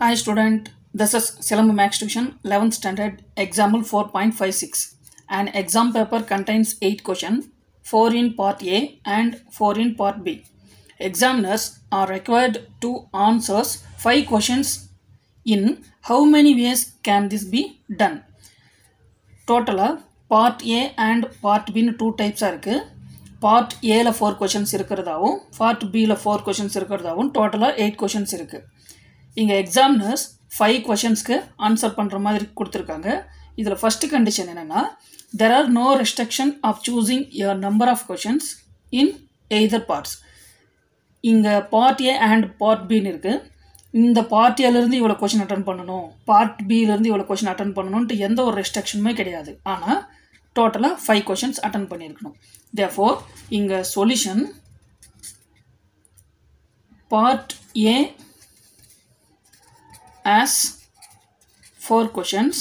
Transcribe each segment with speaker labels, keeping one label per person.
Speaker 1: Hi student, this is Silambu Max Tuition 11th standard example 4.56. An exam paper contains 8 questions, 4 in part A and 4 in part B. Examiners are required to answer 5 questions in how many ways can this be done? டோட்டலாக part A and part பின்னு two டைப்ஸாக இருக்குது part ஏல four questions இருக்கிறதாவும் part பியில் four questions இருக்கிறதாவும் டோட்டலாக eight questions இருக்குது இங்கே எக்ஸாமினர்ஸ் ஃபைவ் கொஷின்ஸ்க்கு ஆன்சர் பண்ணுற மாதிரி கொடுத்துருக்காங்க இதில் ஃபஸ்ட்டு கண்டிஷன் என்னென்னா there are no restriction of choosing your number of questions in either parts இங்கே பார்ட் ஏ அண்ட் பார்ட் பின்னு இருக்குது இந்த பார்ட் ஏலேருந்து இவ்வளோ கொஷின் அட்டன் பண்ணணும் பார்ட் பியிலேருந்து இவ்வளோ கொஷின் அட்டன் பண்ணணுன்ட்டு எந்த ஒரு ரெஸ்ட்ரிக்ஷனுமே கிடையாது ஆனால் டோட்டலாக ஃபைவ் கொஷின்ஸ் அட்டன் பண்ணியிருக்கணும் தேர்ஃபோர் இங்கே solution part A as four questions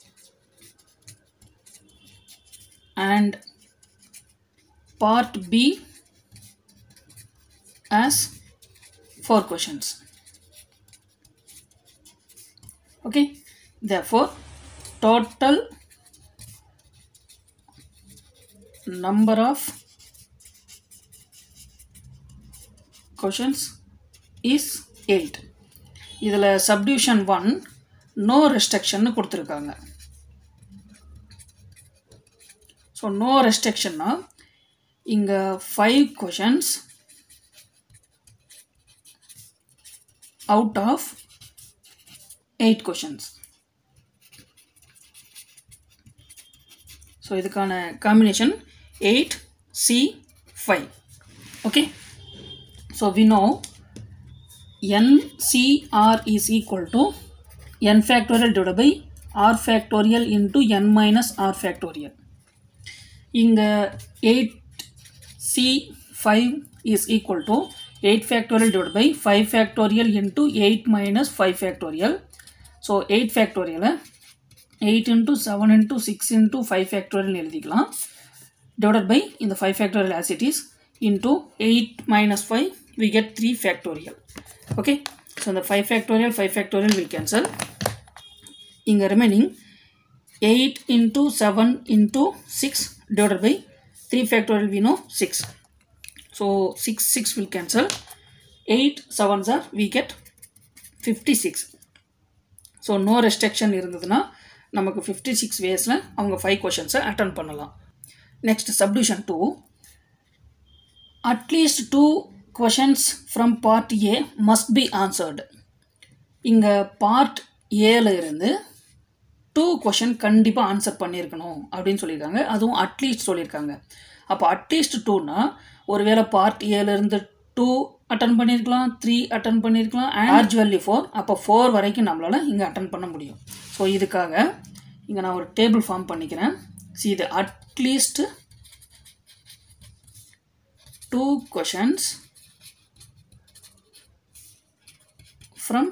Speaker 1: and part B as four questions. Okay, therefore, total number of questions is 8. இதில் சப்டிவிஷன் ஒன் நோ ரெஸ்ட்ரிக்ஷன்னு கொடுத்துருக்காங்க ஸோ நோ ரெஸ்ட்ரிக்ஷன்னா இங்கே five questions out of eight questions so இதுக்கான combination eight C five okay so we know NCR is equal to n factorial divided by r factorial into n minus r factorial. இங்கே 8C5 is equal to 8 factorial divided by 5 factorial into 8 minus 5 factorial. So 8 factorial 8 into 7 into 6 into 5 factorial எழுதிக்கலாம் divided by இந்த 5 factorial as it is into 8 minus 5 we get 3 factorial. okay so the 5 factorial 5 factorial will cancel in the remaining 8 into 7 into 6 divided by 3 factorial we know 6 so 6 6 will cancel 8 7s are we get 56 so no restriction இருந்ததுன்னா நமக்கு fifty six வேஸில் அவங்க five கொஷின்ஸை attend பண்ணலாம் next submission two at least two questions from part A must be answered இங்கே part ஏல இருந்து two question கண்டிப்பாக answer பண்ணியிருக்கணும் அப்படின்னு சொல்லியிருக்காங்க அதுவும் அட்லீஸ்ட் சொல்லியிருக்காங்க அப்போ அட்லீஸ்ட் டூனா ஒருவேளை பார்ட் ஏலேருந்து டூ அட்டன் பண்ணியிருக்கலாம் த்ரீ அட்டன் பண்ணியிருக்கலாம் ஆர்ஜ் வேல்யூ ஃபோர் அப்போ ஃபோர் வரைக்கும் நம்மளால் இங்கே அட்டன் பண்ண முடியும் ஸோ இதுக்காக இங்கே நான் ஒரு டேபிள் ஃபார்ம் பண்ணிக்கிறேன் சி இது at least two questions from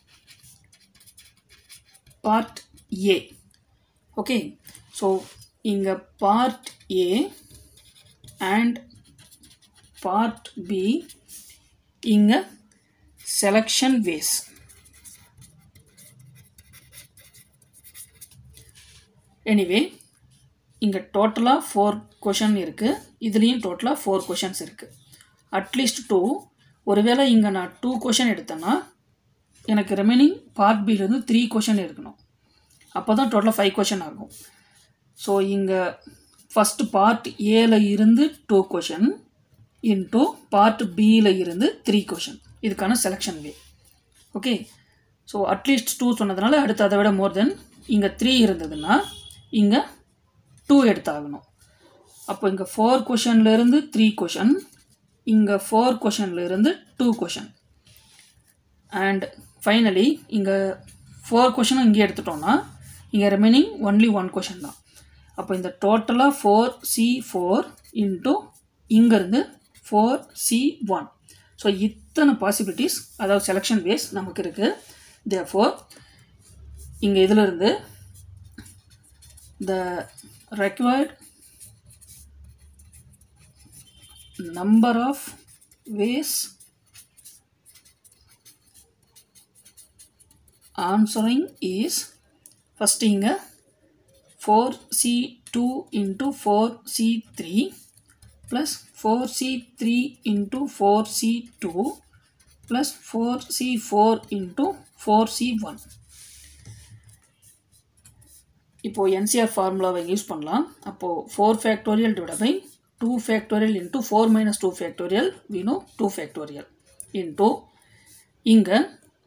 Speaker 1: part A. Okay, so in the part A and part B in a selection ways. Anyway இங்கே டோட்டலாக ஃபோர் கொஷன் இருக்குது இதுலேயும் டோட்டலாக ஃபோர் கொஷன்ஸ் இருக்குது அட்லீஸ்ட் டூ ஒருவேளை இங்கே நான் டூ கொஷன் எடுத்தேன்னா எனக்கு ரிமைனிங் பார்ட் பிலேருந்து த்ரீ கொஷின் இருக்கணும் அப்போ தான் டோட்டலாக ஃபைவ் கொஷின் ஆகும் ஸோ இங்கே ஃபஸ்ட்டு பார்ட் ஏல இருந்து டூ கொஷின் இன்டூ பார்ட் பியில் இருந்து த்ரீ கொஷின் இதுக்கான செலெக்ஷன் வே ஓகே ஸோ அட்லீஸ்ட் டூ சொன்னதுனால அடுத்து அதை விட மோர் தென் இங்கே த்ரீ இருந்ததுன்னா இங்கே டூ எடுத்தாகணும் அப்போ இங்கே ஃபோர் கொஷன்லேருந்து த்ரீ கொஷன் இங்கே ஃபோர் கொஷன்லேருந்து டூ கொஷன் அண்ட் ஃபைனலி இங்கே ஃபோர் கொஷனும் இங்கே எடுத்துட்டோம்னா இங்கே ரிமைனிங் ஒன்லி ஒன் கொஷன் தான் அப்போ இந்த டோட்டலாக ஃபோர் சி ஃபோர் இன்ட்டு இங்கேருந்து ஃபோர் சி ஒன் ஸோ இத்தனை பாசிபிலிட்டிஸ் அதாவது செலெக்ஷன் வேஸ் நமக்கு இருக்குது தே ஃபோர் இங்கே இதிலிருந்து the required number of ways answering is first இங்கே four C two into four C three plus four C three into four C two plus four C four into four C one இப்போது nCr ஃபார்முலாவை use பண்ணலாம் அப்போது four factorial divide by two factorial into four minus two factorial வீணோ two factorial into இங்கே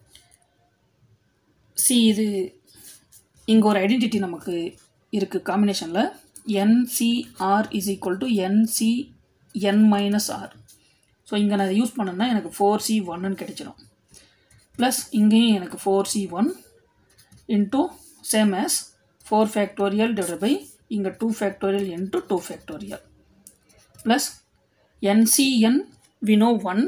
Speaker 1: see இது இங்கே ஒரு identity நமக்கு இருக்குது காம்பினேஷனில் nCr is equal to nC n minus r so இங்கே நான் இதை யூஸ் பண்ணேன்னா எனக்கு ஃபோர் சி ஒன்னு கிடைச்சிடும் ப்ளஸ் இங்கேயும் எனக்கு four C one into same as four factorial divide by இங்கே two factorial into two factorial plus nCn வினோ one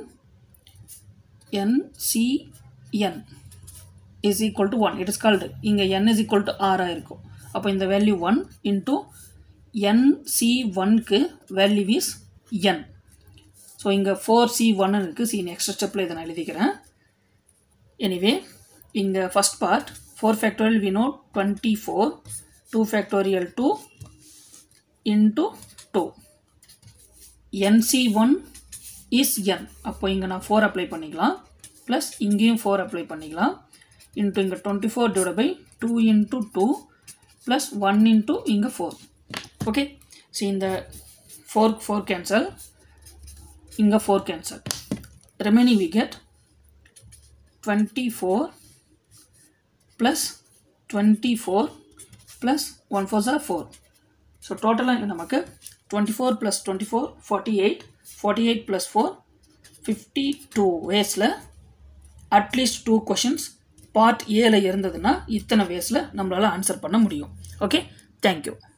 Speaker 1: nCn is equal to one it is called இங்கே என் இஸ் ஈக்குவல் டு ஆராக இருக்கும் அப்போ இந்த value one into n C ஒன்க்கு value is n so இங்கே four C ஒன்னு இருக்குது சி நெக்ஸ்ட் ஸ்டெப்பில் இதை நான் எழுதிக்கிறேன் எனிவே இங்கே first part four factorial we know twenty four two factorial two into two nC one is n அப்போ இங்கே நான் ஃபோர் அப்ளை பண்ணிக்கலாம் ப்ளஸ் இங்கேயும் ஃபோர் அப்ளை பண்ணிக்கலாம் இன்ட்டு இங்கே twenty four divide by two into two plus one into இங்கே four okay so இந்த four four cancel இங்கே four cancel remaining we get twenty four plus twenty four plus one four ஜார் four so டோட்டலாக இங்கே நமக்கு twenty four plus twenty four forty eight forty eight plus four fifty two வேஸில் at least two questions part ஏல இருந்ததுன்னா இத்தனை வேஸில் நம்மளால் answer பண்ண முடியும் ஓகே தேங்க்யூ